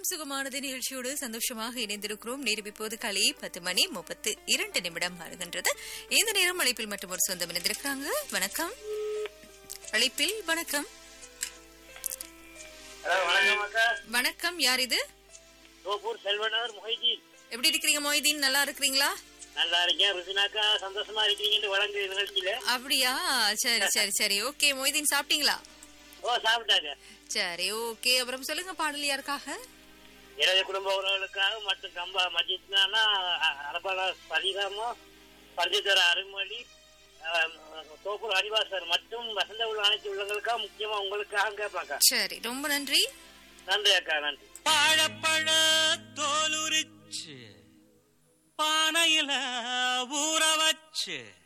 சுகமானது நிகழ்ச்சியோடு சந்தோஷமாக இணைந்திருக்கிறோம் நேரம் இப்போது காலை பத்து மணி முப்பத்து இரண்டு நிமிடம் ஆகுகின்றது இந்த நேரம் அழைப்பில் மற்றும் ஒரு சொந்தம் இணைந்திருக்கிறாங்க வணக்கம் அழைப்பில் வணக்கம் ஹலோ வணக்கம் அக்கா வணக்கம் யார் இது தோப்பூர் செல்வனர் மொஹிதீன் எப்படி இருக்கிறீங்க மொய்தீன் நல்லா இருக்கிறீங்களா நல்லா இருக்கேன் ருசினாக்கா சந்தோஷமா இருக்கீங்கன்னு வழங்கு நிகழ்ச்சியில அப்படியா சரி சரி சரி ஓகே மொய்தீன் சாப்பிட்டீங்களா ஓ சாப்பிட்டாங்க சரி ஓகே அப்புறம் சொல்லுங்க பாடல் யாருக்காக எனது குடும்ப உறவுகளுக்காக மற்றும் கம்பா மஜித்னா அரபாலா பரிதாமோ பரிதித்தர அருள்மொழி அஹ், தோப்பூர் ஹரிவாசர் மற்றும் வசந்த உள்ள அனைத்து உள்ளங்களுக்காக முக்கியமா உங்களுக்காக கேட்பாக்கா சரி ரொம்ப நன்றி நன்றி அக்கா நன்றி வாழைப்பழ தோலுரிச்சு பானையில ஊற வச்சு